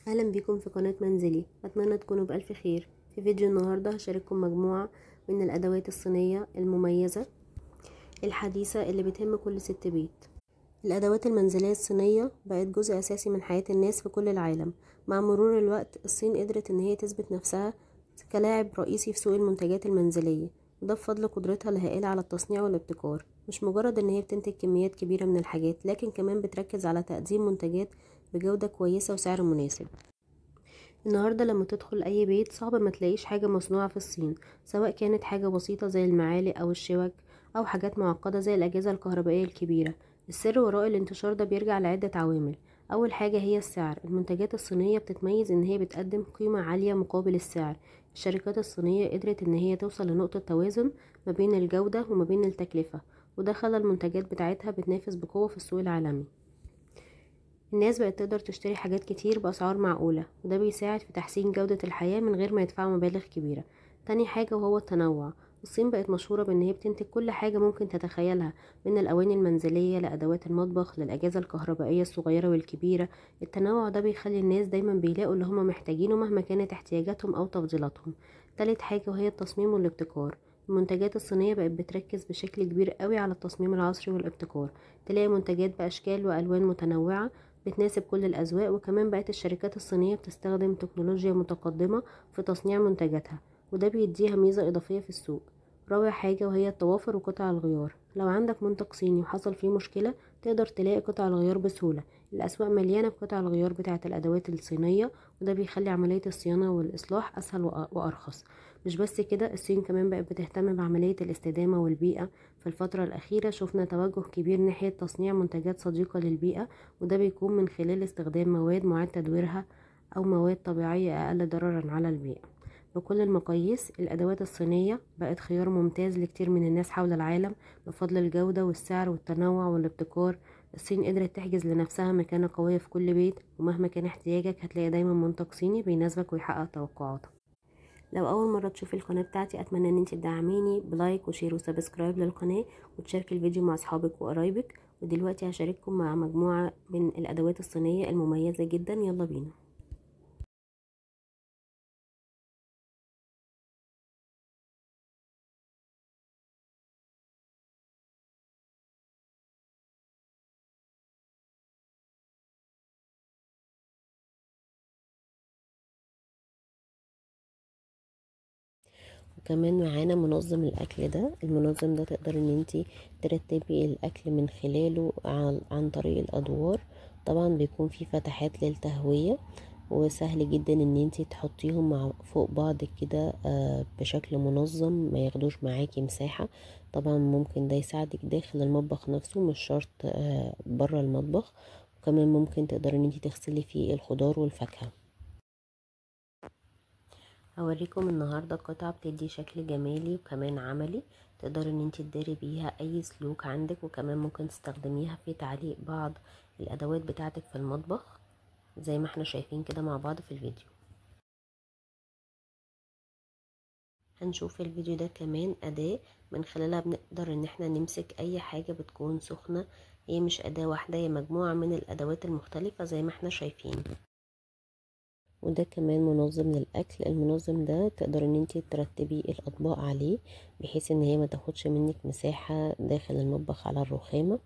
اهلا بيكم في قناة منزلي اتمنى تكونوا بألف خير في فيديو النهاردة هشارككم مجموعة من الادوات الصينية المميزة الحديثة اللي بتهم كل ست بيت الادوات المنزلية الصينية بقت جزء اساسي من حياة الناس في كل العالم مع مرور الوقت الصين قدرت ان هي تثبت نفسها كلاعب رئيسي في سوق المنتجات المنزلية وده بفضل قدرتها الهائلة على التصنيع والابتكار مش مجرد ان هي بتنتج كميات كبيرة من الحاجات لكن كمان بتركز على تقديم منتجات بجودة كويسة وسعر مناسب النهاردة لما تدخل أي بيت صعب ما تلاقيش حاجة مصنوعة في الصين سواء كانت حاجة بسيطة زي المعالق أو الشوك أو حاجات معقدة زي الأجهزة الكهربائية الكبيرة السر وراء الانتشار ده بيرجع لعدة عوامل أول حاجة هي السعر المنتجات الصينية بتتميز إن هي بتقدم قيمة عالية مقابل السعر الشركات الصينية قدرت إن هي توصل لنقطة توازن ما بين الجودة وما بين التكلفة وده خلى المنتجات بتاعتها بتنافس بقوة في السوق العالمي الناس بقت تقدر تشتري حاجات كتير بأسعار معقولة وده بيساعد في تحسين جودة الحياة من غير ما يدفعوا مبالغ كبيرة تاني حاجة وهو التنوع الصين بقت مشهورة بان هي بتنتج كل حاجة ممكن تتخيلها من الأواني المنزلية لأدوات المطبخ للأجهزة الكهربائية الصغيرة والكبيرة التنوع ده بيخلي الناس دايما بيلاقوا اللي هما محتاجينه مهما كانت احتياجاتهم أو تفضيلاتهم تالت حاجة وهي التصميم والابتكار المنتجات الصينية بقت بتركز بشكل كبير قوي على التصميم العصري والابتكار تلاقي منتجات بأشكال وألوان متنوعة بتناسب كل الأذواق وكمان بقت الشركات الصينية بتستخدم تكنولوجيا متقدمة في تصنيع منتجاتها وده بيديها ميزة إضافية في السوق رابع حاجة وهي التوافر وقطع الغيار لو عندك منتج صيني وحصل فيه مشكلة تقدر تلاقي قطع الغيار بسهولة الأسواق مليانة بقطع الغيار بتاعة الأدوات الصينية وده بيخلي عملية الصيانة والإصلاح أسهل وأرخص مش بس كده الصين كمان بقت بتهتم بعملية الاستدامة والبيئة في الفترة الأخيرة شفنا توجه كبير ناحية تصنيع منتجات صديقة للبيئة وده بيكون من خلال استخدام مواد معاد تدويرها أو مواد طبيعية أقل ضررا على البيئة بكل المقاييس الأدوات الصينية بقت خيار ممتاز لكتير من الناس حول العالم بفضل الجودة والسعر والتنوع والابتكار الصين قدرت تحجز لنفسها مكانة قوية في كل بيت ومهما كان احتياجك هتلاقي دايما منتج صيني بيناسبك ويحقق توقعاتك لو اول مره تشوفي القناه بتاعتي اتمنى ان انت تدعميني بلايك وشير وسبسكرايب للقناه وتشاركي الفيديو مع اصحابك وقرايبك ودلوقتي هشارككم مع مجموعه من الادوات الصينيه المميزه جدا يلا بينا وكمان معانا منظم الاكل ده المنظم ده تقدر ان انتي ترتبي الاكل من خلاله عن طريق الادوار طبعا بيكون في فتحات للتهوية وسهل جدا ان انتي تحطيهم مع فوق بعض كده بشكل منظم ما ياخدوش معاكي مساحة طبعا ممكن ده يساعدك داخل المطبخ نفسه مش شرط بره المطبخ وكمان ممكن تقدري ان انتي تغسلي فيه الخضار والفاكهه هوريكم النهاردة قطعة بتدي شكل جمالي وكمان عملي تقدري ان انت تداري بيها اي سلوك عندك وكمان ممكن تستخدميها في تعليق بعض الادوات بتاعتك في المطبخ زي ما احنا شايفين كده مع بعض في الفيديو هنشوف في الفيديو ده كمان اداة من خلالها بنقدر ان احنا نمسك اي حاجة بتكون سخنة هي مش اداة واحدة هي مجموعة من الادوات المختلفة زي ما احنا شايفين وده كمان منظم للاكل المنظم ده تقدر ان انت ترتبي الاطباق عليه بحيث ان هي ما تاخدش منك مساحة داخل المطبخ على الرخامة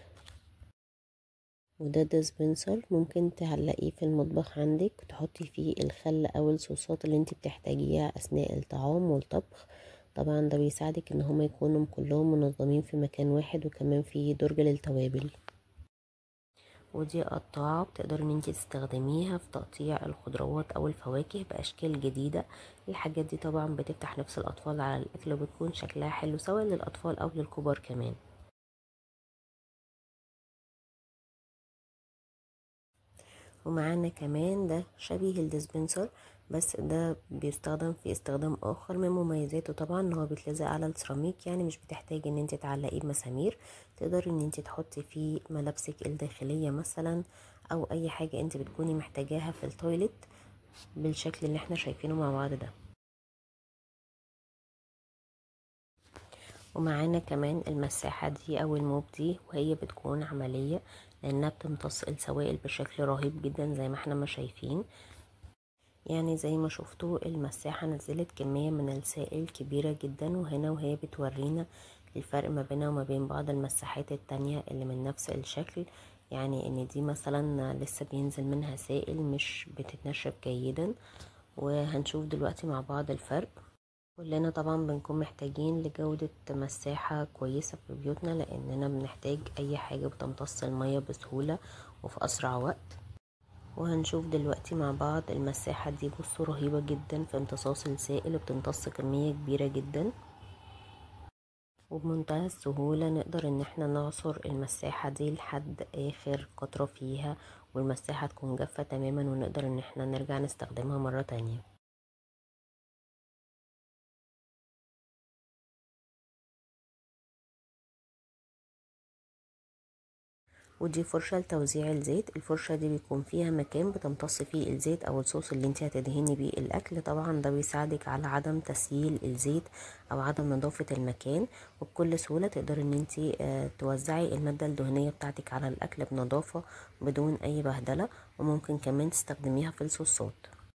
وده ديسبنسر ممكن تعلقيه في المطبخ عندك تحطي فيه الخل او الصوصات اللي انت بتحتاجيها اثناء الطعام والطبخ طبعا ده بيساعدك ان هما يكونوا كلهم منظمين في مكان واحد وكمان في درج للتوابل ودي قطاعة بتقدر ان انت تستخدميها في تقطيع الخضروات او الفواكه باشكال جديدة الحاجات دي طبعا بتفتح نفس الاطفال على الاكل وبتكون شكلها حلو سواء للاطفال او للكبار كمان ومعانا كمان ده شبيه الديسبنسر بس ده بيستخدم في استخدام اخر من مميزاته طبعا ان هو بيتلزق على السيراميك يعني مش بتحتاجي ان انت تعلقيه بمسامير تقدري ان انت تحطي فيه ملابسك الداخليه مثلا او اي حاجه انت بتكوني محتاجاها في التويليت بالشكل اللي احنا شايفينه مع بعض ده ومعانا كمان المساحة دي او الموب دي وهي بتكون عملية لانها بتمتص السوائل بشكل رهيب جدا زي ما احنا ما شايفين يعني زي ما شفتوا المساحة نزلت كمية من السائل كبيرة جدا وهنا وهي بتورينا الفرق ما بينها وما بين بعض المساحات التانية اللي من نفس الشكل يعني ان دي مثلا لسه بينزل منها سائل مش بتتنشف جيدا وهنشوف دلوقتي مع بعض الفرق كلنا طبعا بنكون محتاجين لجودة مساحة كويسة في بيوتنا لاننا بنحتاج اي حاجة بتمتص المية بسهولة وفي اسرع وقت وهنشوف دلوقتي مع بعض المساحة دي بصوا رهيبة جدا في امتصاص السائل وبتمتص كمية كبيرة جدا وبمنتهى السهولة نقدر ان احنا نعصر المساحة دي لحد اخر قطرة فيها والمساحة تكون جافة تماما ونقدر ان احنا نرجع نستخدمها مرة تانية ودي فرشة لتوزيع الزيت الفرشة دي بيكون فيها مكان بتمتص فيه الزيت او الصوص اللي انت هتدهني بيه الاكل طبعا ده بيساعدك على عدم تسييل الزيت او عدم نظافة المكان وبكل سهولة تقدر ان انت توزعي المادة الدهنية بتاعتك على الاكل بنظافة بدون اي بهدلة وممكن كمان تستخدميها في الصوصات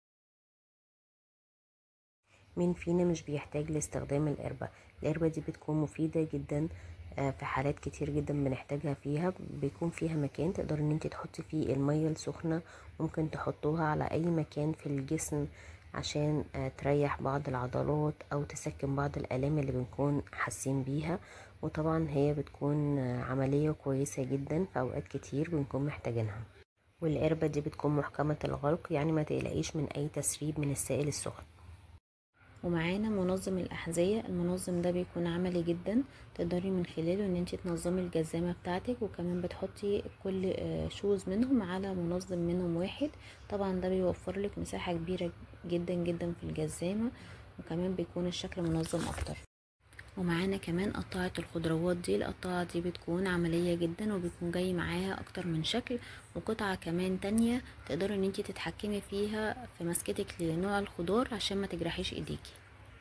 مين فينا مش بيحتاج لاستخدام القربة القربة دي بتكون مفيدة جدا في حالات كتير جدا بنحتاجها فيها بيكون فيها مكان تقدر ان انت تحطي فيه المية السخنة ممكن تحطوها على اي مكان في الجسم عشان تريح بعض العضلات او تسكن بعض الالام اللي بنكون حاسين بيها وطبعا هي بتكون عملية كويسة جدا في اوقات كتير بنكون محتاجينها والقربة دي بتكون محكمة الغلق يعني ما تقلقيش من اي تسريب من السائل السخن ومعانا منظم الأحذية المنظم ده بيكون عملي جدا تقدري من خلاله ان انت تنظمي الجزامة بتاعتك وكمان بتحطي كل شوز منهم على منظم منهم واحد طبعا ده بيوفر لك مساحة كبيرة جدا جدا في الجزامة وكمان بيكون الشكل منظم اكتر ومعانا كمان قطاعة الخضروات دي القطاعة دي بتكون عملية جدا وبيكون جاي معاها اكتر من شكل وقطعة كمان تانية تقدري ان انتي تتحكمي فيها في مسكتك لنوع الخضار عشان ما تجرحيش ايديكي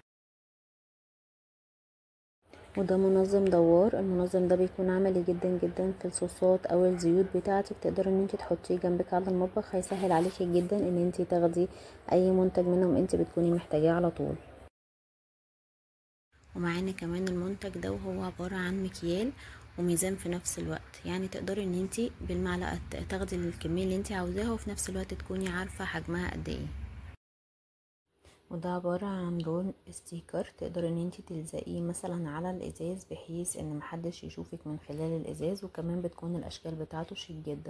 وده منظم دوار المنظم ده بيكون عملي جدا جدا في الصوصات او الزيوت بتاعتك تقدري ان انتي تحطيه جنبك على المطبخ هيسهل عليكي جدا ان انتي تاخدي اي منتج منهم انتي بتكوني محتاجاه على طول ومعانا كمان المنتج ده وهو عبارة عن مكيال وميزان في نفس الوقت يعني تقدري ان انتي بالمعلقة تاخدي الكمية اللي انتي عاوزاها وفي نفس الوقت تكوني عارفة حجمها قد ايه وده عبارة عن لون ستيكر تقدري ان انتي تلزقيه مثلا على الازاز بحيث ان محدش يشوفك من خلال الازاز وكمان بتكون الاشكال بتاعته شيك جدا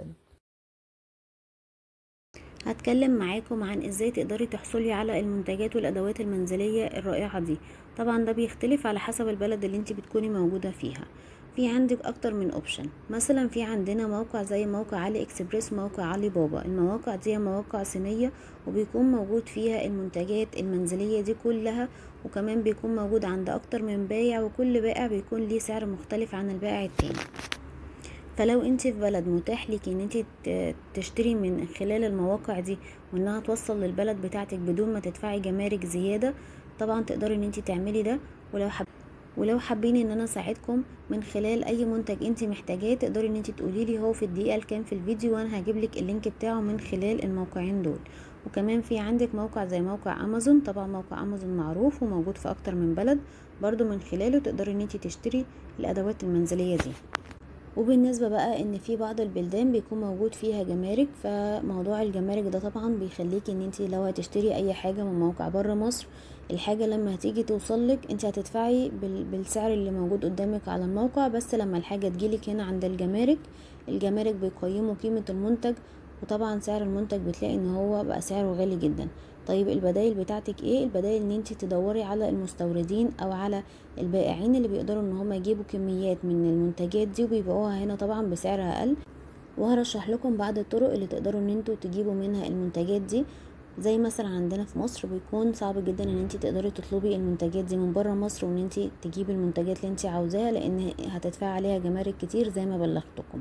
هتكلم معاكم عن ازاي تقدري تحصلي على المنتجات والادوات المنزلية الرائعة دي طبعا ده بيختلف على حسب البلد اللي انت بتكوني موجودة فيها في عندك اكتر من اوبشن مثلا في عندنا موقع زي موقع علي اكسبريس موقع علي بابا المواقع دي مواقع صينية وبيكون موجود فيها المنتجات المنزلية دي كلها وكمان بيكون موجود عند اكتر من بائع وكل بائع بيكون ليه سعر مختلف عن البائع التاني فلو انت في بلد متاح لك ان انت تشتري من خلال المواقع دي وانها توصل للبلد بتاعتك بدون ما تدفعي جمارك زيادة طبعا تقدري ان انت تعملي ده ولو حب ولو حابين ان انا اساعدكم من خلال اي منتج انت محتاجاه تقدري ان انت تقولي لي هو في الدقيقه الكام في الفيديو وانا هجيب لك اللينك بتاعه من خلال الموقعين دول وكمان في عندك موقع زي موقع امازون طبعا موقع امازون معروف وموجود في اكتر من بلد برضو من خلاله تقدري ان انت تشتري الادوات المنزليه دي وبالنسبة بقى ان في بعض البلدان بيكون موجود فيها جمارك فموضوع الجمارك ده طبعا بيخليكي ان انت لو هتشتري اي حاجة من موقع بره مصر الحاجة لما هتيجي توصلك انت هتدفعي بالسعر اللي موجود قدامك على الموقع بس لما الحاجة تجيلك هنا عند الجمارك الجمارك بيقيموا قيمة المنتج وطبعا سعر المنتج بتلاقي ان هو بقى سعره غالي جدا طيب البدايل بتاعتك ايه البدايل ان انت تدوري على المستوردين او على البائعين اللي بيقدروا ان هم يجيبوا كميات من المنتجات دي وبيبيعوها هنا طبعا بسعر اقل وهرشح لكم بعض الطرق اللي تقدروا ان انتوا تجيبوا منها المنتجات دي زي مثلا عندنا في مصر بيكون صعب جدا ان انت تقدري تطلبي المنتجات دي من بره مصر وان انت تجيبي المنتجات اللي انت عاوزاها لان هتدفعي عليها جمارك كتير زي ما بلغتكم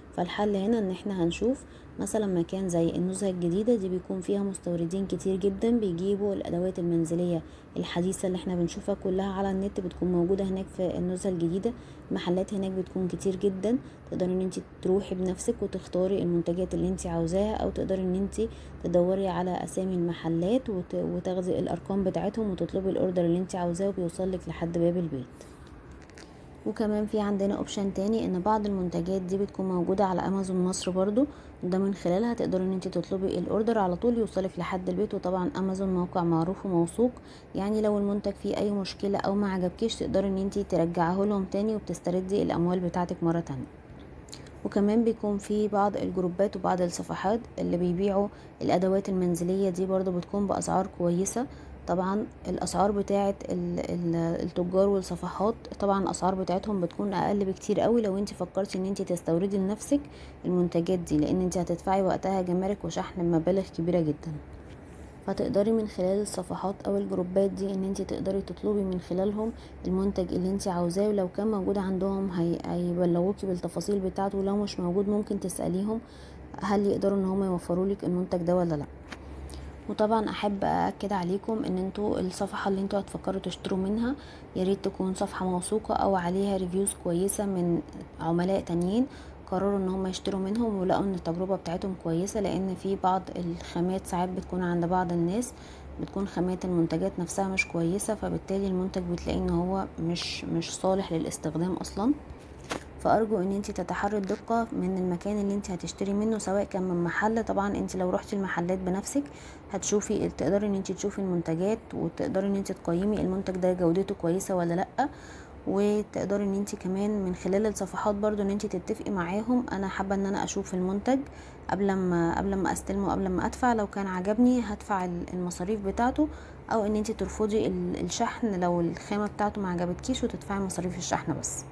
فالحل هنا ان احنا هنشوف مثلا مكان زي النزهة الجديدة دي بيكون فيها مستوردين كتير جدا بيجيبوا الادوات المنزلية الحديثة اللي احنا بنشوفها كلها على النت بتكون موجودة هناك في النزهة الجديدة المحلات هناك بتكون كتير جدا تقدري ان انت تروحي بنفسك وتختاري المنتجات اللي انت عاوزاها او تقدري ان انت تدوري على اسامي المحلات وتاخدي الارقام بتاعتهم وتطلبي الاوردر اللي انت عاوزاه وبيوصلك لحد باب البيت وكمان في عندنا اوبشن تاني ان بعض المنتجات دي بتكون موجودة على امازون مصر برضو ده من خلالها تقدري ان انت تطلبي الاوردر على طول يوصلك لحد البيت وطبعا امازون موقع معروف وموثوق يعني لو المنتج فيه اي مشكلة او ما عجبكيش تقدري ان انت ترجعه لهم تاني وبتستردي الاموال بتاعتك مرة تانية وكمان بيكون في بعض الجروبات وبعض الصفحات اللي بيبيعوا الادوات المنزلية دي برضو بتكون باسعار كويسة طبعا الاسعار بتاعه التجار والصفحات طبعا الاسعار بتاعتهم بتكون اقل بكتير قوي لو انت فكرتي ان انت تستوردي لنفسك المنتجات دي لان انت هتدفعي وقتها جمارك وشحن بمبالغ كبيره جدا فتقدري من خلال الصفحات او الجروبات دي ان انت تقدري تطلبي من خلالهم المنتج اللي انت عاوزاه ولو كان موجود عندهم هي... هيبلغوكي بالتفاصيل بتاعته ولو مش موجود ممكن تساليهم هل يقدروا ان هم يوفروا لك المنتج ده ولا لا وطبعا احب اكد عليكم ان انتوا الصفحه اللي انتوا هتفكروا تشتروا منها يا ريت تكون صفحه موثوقه او عليها ريفيوز كويسه من عملاء تانيين قرروا ان هم يشتروا منهم ولقوا ان التجربه بتاعتهم كويسه لان في بعض الخامات ساعات بتكون عند بعض الناس بتكون خامات المنتجات نفسها مش كويسه فبالتالي المنتج بتلاقي ان هو مش مش صالح للاستخدام اصلا فارجو ان انت تتحري الدقه من المكان اللي انت هتشتري منه سواء كان من محل طبعا انت لو رحتي المحلات بنفسك هتشوفي تقدري ان انت تشوفي المنتجات وتقدري ان انت تقيمي المنتج ده جودته كويسه ولا لا وتقدري ان انت كمان من خلال الصفحات برضو ان انت تتفقي معاهم انا حابه ان انا اشوف المنتج قبل ما قبل ما استلمه قبل ما ادفع لو كان عجبني هدفع المصاريف بتاعته او ان انت ترفضي الشحن لو الخامه بتاعته ما عجبتكيش وتدفعي مصاريف الشحن بس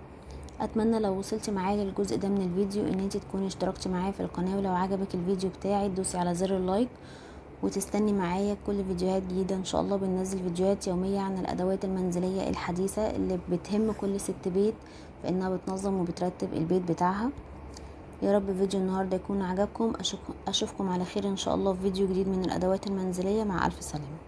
اتمنى لو وصلتي معايا للجزء ده من الفيديو ان انت تكوني اشتركتي معايا في القناه ولو عجبك الفيديو بتاعي تدوسي على زر اللايك وتستني معايا كل فيديوهات جديده ان شاء الله بننزل فيديوهات يوميه عن الادوات المنزليه الحديثه اللي بتهم كل ست بيت في انها بتنظم وبترتب البيت بتاعها يا رب فيديو النهارده يكون عجبكم اشوفكم على خير ان شاء الله في فيديو جديد من الادوات المنزليه مع الف سلامه